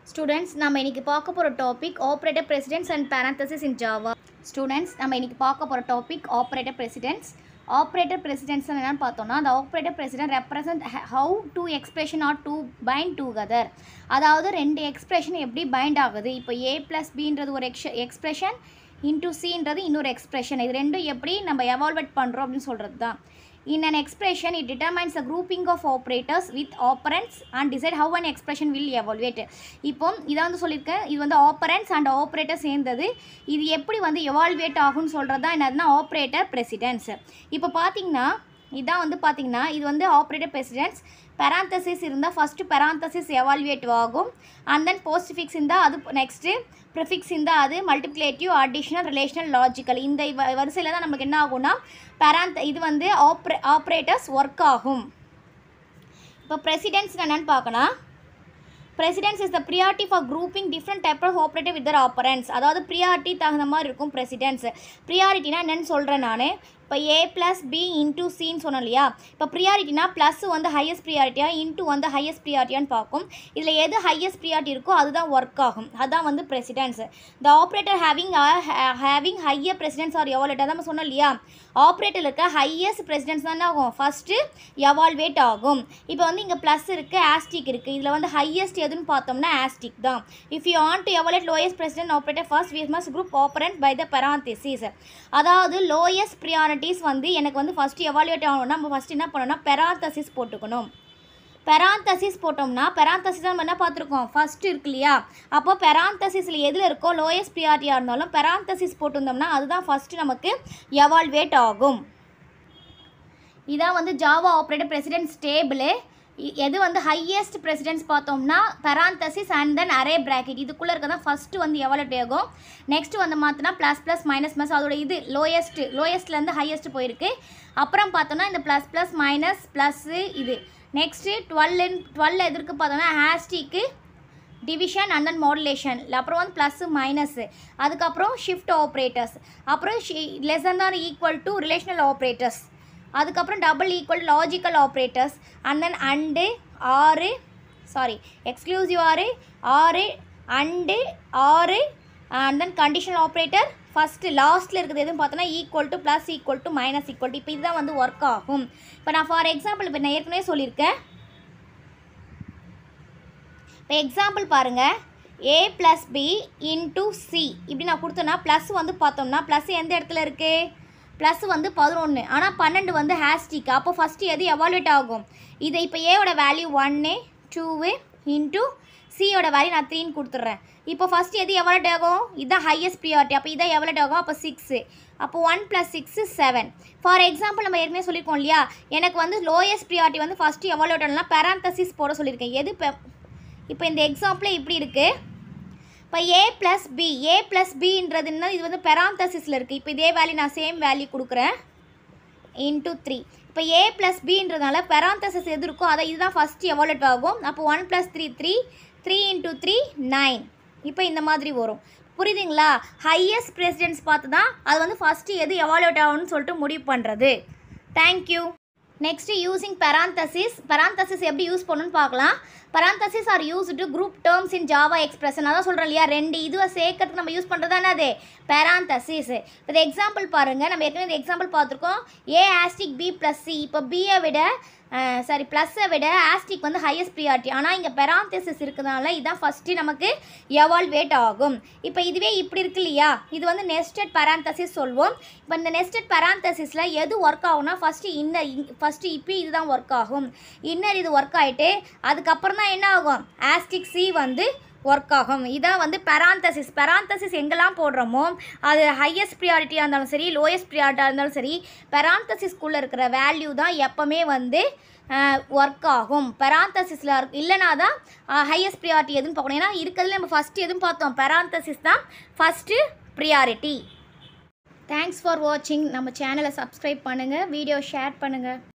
Students நம்ம இன்னைக்கு பார்க்க போகிற topic operator precedence and parenthesis in Java students நம்ம இன்னைக்கு பார்க்க போகிற topic operator precedence operator precedence என்னன்னு பார்த்தோம்னா அந்த operator precedent represent how two expression are to bind together அதாவது ரெண்டு எக்ஸ்பிரஷன் எப்படி பைண்ட் ஆகுது இப்போ ஏ ப்ளஸ் பின்றது ஒரு எக்ஷ எக்ஸ்பிரஷன் இன்டூ சின்றது இன்னொரு எக்ஸ்பிரஷன் இது ரெண்டும் எப்படி நம்ம எவால்வேட் பண்ணுறோம் அப்படின்னு சொல்கிறது தான் In an expression, it determines the grouping of operators with operands and decide how an expression will evaluate. இப்போ இதை வந்து சொல்லியிருக்கேன் இது வந்து ஆப்பரன்ஸ் அண்ட் ஆப்ரேட்டர் சேர்ந்தது இது எப்படி வந்து எவால்வேட் ஆகும்னு சொல்கிறது தான் என்னதுன்னா ஆப்ரேட்டர் பிரசிடென்ஸ் இப்போ பார்த்தீங்கன்னா இதான் வந்து பார்த்தீங்கன்னா இது வந்து ஆப்ரேட்டர் பிரசிடென்ஸ் பெராந்தசிஸ் இருந்தால் ஃபஸ்ட்டு பெராந்தசிஸ் எவால்வேட் ஆகும் அண்ட் தென் போஸ்ட்ஃபிக்ஸ் இருந்தால் அது நெக்ஸ்ட்டு ப்ரிஃபிக்ஸ் இருந்தால் அது மல்டிப்ளேட்டிவ் அடிஷ்னல் ரிலேஷனல் லாஜிக்கல் இந்த வரிசையில் தான் நமக்கு என்ன ஆகும்னா பெராந்த இது வந்து ஆப்ரே ஆப்ரேட்டர்ஸ் ஒர்க் ஆகும் இப்போ பிரசிடென்ஸ் என்னென்னு பார்க்கலாம் precedence is the priority for grouping different type of operative with operands அதாவது ப்ரியாரிட்டி தகுந்த மாதிரி இருக்கும் பிரசிடென்ஸ் ப்ரியாரிட்டினா என்னென்னு சொல்கிறேன் நான் இப்போ ஏ ப்ளஸ் பி இன்டூ சின்னு சொன்னோம் இல்லையா இப்போ ப்ரியாரிட்டினா ப்ளஸ் வந்து ஹையஸ்ட் ப்ரியாரிட்டியா இன்டூ வந்து ஹையஸ்ட் ப்ரியாரிட்டியான்னு பார்க்கும் இதில் எது ஹையஸ்ட் ப்ரியாரிட்டி இருக்கோ அதுதான் ஒர்க் ஆகும் அதுதான் வந்து precedence the operator having having higher precedence are evaluate அதான் நம்ம சொன்னோம் இல்லையா ஆப்ரேட்டர் இருக்க ஹையஸ்ட் பிரசிடென்ஸ் தானே ஆகும் ஃபஸ்ட்டு எவால்வேட் ஆகும் இப்போ வந்து இங்கே ப்ளஸ் இருக்குது ஆஸ்டிக் இருக்குது இதில் வந்து ஹையஸ்ட் எதுன்னு பார்த்தோம்னா ஆஸ்டிக் தான் if you want to evaluate lowest precedent operator first we must group operand by the parenthesis அதாவது லோயஸ்ட் ப்ரியாரிட்டிஸ் வந்து எனக்கு வந்து ஃபஸ்ட்டு எவாலுவேட் ஆகணும்னா நம்ம ஃபஸ்ட்டு என்ன பண்ணணும்னா பெராந்தசிஸ் போட்டுக்கணும் பெராந்தசிஸ் போட்டோம்னா பெராந்தசிஸ் நம்ம என்ன பார்த்துருக்கோம் ஃபஸ்ட்டு இருக்கு இல்லையா அப்போ பெராந்தசிஸில் எதில் இருக்கோ லோயஸ்ட் ப்ரியாரிட்டியாக இருந்தாலும் பெராந்தசிஸ் போட்டிருந்தோம்னா அதுதான் ஃபஸ்ட்டு நமக்கு எவால்வேட் ஆகும் இதான் வந்து ஜாவா ஆப்ரேட்டர் பிரசிடென்ட் ஸ்டேபிளு எது வந்து ஹையஸ்ட் பிரசிடென்ஸ் பார்த்தோம்னா parenthesis and then array bracket இதுக்குள்ளே இருக்க தான் ஃபஸ்ட்டு வந்து எவாலுவேட் ஆகும் நெக்ஸ்ட் வந்து மாற்றினா ப்ளஸ் ப்ளஸ் மைனஸ் மைனஸ் அதோட இது லோயஸ்ட்டு லோயஸ்ட்லேருந்து ஹையஸ்ட் போயிருக்கு அப்புறம் பார்த்தோம்னா இந்த ப்ளஸ் ப்ளஸ் மைனஸ் ப்ளஸ்ஸு இது நெக்ஸ்ட்டு டுவெல் டுவெல் எதற்கு பார்த்தோம்னா ஹேஸ்டிக்கு டிவிஷன் அண்ட் தென் மாடுலேஷன் அப்புறம் வந்து ப்ளஸ்ஸு மைனஸ்ஸு அதுக்கப்புறம் ஷிஃப்ட் ஆப்ரேட்டர்ஸ் அப்புறம் லெசன் தான் ஈக்குவல் டு ரிலேஷனல் ஆப்ரேட்டர்ஸ் அதுக்கப்புறம் double equal logical operators and then and or sorry exclusive or or and or and then conditional operator first லாஸ்ட்டில் இருக்கிறது எதுவும் பார்த்தோன்னா equal to plus equal to minus equal to இப்போ இதுதான் வந்து work ஆகும் இப்போ நான் ஃபார் எக்ஸாம்பிள் இப்போ நான் ஏற்கனவே சொல்லியிருக்கேன் இப்போ எக்ஸாம்பிள் பாருங்கள் A plus B into C இப்படி நான் கொடுத்தேன்னா ப்ளஸ் வந்து பார்த்தோம்னா ப்ளஸ் எந்த இடத்துல இருக்குது ப்ளஸ் வந்து பதினொன்று ஆனால் பன்னெண்டு வந்து ஹேஸ்டிக் அப்போ ஃபஸ்ட்டு எது எவாலுவேட் ஆகும் இதை இப்போ ஏவோட வேல்யூ ஒன்று டூவு இன்ட்டு சியோட வேல்யூ நான் த்ரீன்னு கொடுத்துட்றேன் இப்போ ஃபஸ்ட்டு எது எவாலுவேட் ஆகும் இதுதான் ஹையஸ்ட் ப்ரியாரிட்டி அப்போ இதான் எவாலுவேட் ஆகும் அப்போ சிக்ஸு அப்போ one plus six seven for example நம்ம ஏற்கனவே சொல்லியிருக்கோம் இல்லையா எனக்கு வந்து லோயஸ்ட் ப்ரியாரிட்டி வந்து ஃபஸ்ட்டு எவாலுவேட் ஆகலாம் பெராந்தசிஸ் போட சொல்லியிருக்கேன் எது இப்போ இந்த எக்ஸாம்பிள் இப்படி இருக்குது இப்போ A plus B A plus பின்றதுன்னா இது வந்து பெராந்தசிஸில் இருக்குது இப்போ இதே வேல்யூ நான் சேம் வேல்யூ கொடுக்குறேன் இன்ட்டு த்ரீ இப்போ ஏ ப்ளஸ் பின்றதுனால பெராந்தசிஸ் எது இருக்கோ அதை இதுதான் ஃபஸ்ட்டு எவாலுவேட் ஆகும் அப்போ one plus three three three into three nine இப்போ இந்த மாதிரி வரும் புரியுதுங்களா ஹையஸ்ட் ப்ரெசிடென்ஸ் பார்த்து தான் அது வந்து ஃபஸ்ட்டு எது எவாலுவேட் ஆகும்னு சொல்லிட்டு முடிவு பண்ணுறது thank you next using parenthesis parenthesis எப்படி யூஸ் பண்ணணும்னு பார்க்கலாம் parenthesis are use to group terms in Java expression அதான் சொல்கிறேன் இல்லையா ரெண்டு இதுவை சேர்க்கறதுக்கு நம்ம யூஸ் பண்ணுறது தானே அது பெராந்தசிஸ் இப்போ எக்ஸாம்பிள் பாருங்கள் நம்ம ஏற்கனவே இந்த எக்ஸாம்பிள் பார்த்துருக்கோம் A asterisk B plus C இப்போ பியை விட சாரி ப்ளஸ்ஸை விட ஆஸ்டிக் வந்து ஹையஸ்ட் ப்ரியாரிட்டி ஆனால் இங்கே பெராந்தசிஸ் இருக்கிறதுனால இதுதான் ஃபஸ்ட்டு நமக்கு எவால்வேட் ஆகும் இப்போ இதுவே இப்படி இருக்கு இல்லையா இது வந்து நெஸ்டட் பெராந்தசிஸ் சொல்வோம் இப்போ இந்த நெஸ்டட் பெராந்தசிஸில் எது ஒர்க் ஆகும்னா ஃபஸ்ட்டு இன்னர் ஃபஸ்ட்டு இப்போ இதுதான் ஒர்க் ஆகும் இன்னர் இது ஒர்க் ஆகிட்டு அதுக்கப்புறம் தான் என்ன ஆகும் ஆஸ்டிக் சி வந்து ஒர்க் ஆகும் இதான் வந்து பெராந்தசிஸ் பெராந்தசிஸ் எங்கெல்லாம் போடுறோமோ அது ஹையஸ்ட் ப்ரியாரிட்டியாக இருந்தாலும் சரி லோயஸ்ட் ப்ரியாரிட்டியாக இருந்தாலும் சரி பெராந்தசிஸ்குள்ளே இருக்கிற வேல்யூ தான் எப்போவுமே வந்து ஒர்க் ஆகும் பெராந்தசிஸில் இல்லைனா தான் ஹையஸ்ட் ப்ரியாரிட்டி எதுன்னு பார்க்கணும் ஏன்னா இருக்கிறதுல நம்ம ஃபஸ்ட்டு எதுவும் பார்த்தோம் பெராந்தசிஸ் தான் ஃபஸ்ட்டு ப்ரியாரிட்டி தேங்க்ஸ் ஃபார் வாட்சிங் நம்ம சேனலை சப்ஸ்கிரைப் பண்ணுங்கள் வீடியோ ஷேர் பண்ணுங்கள்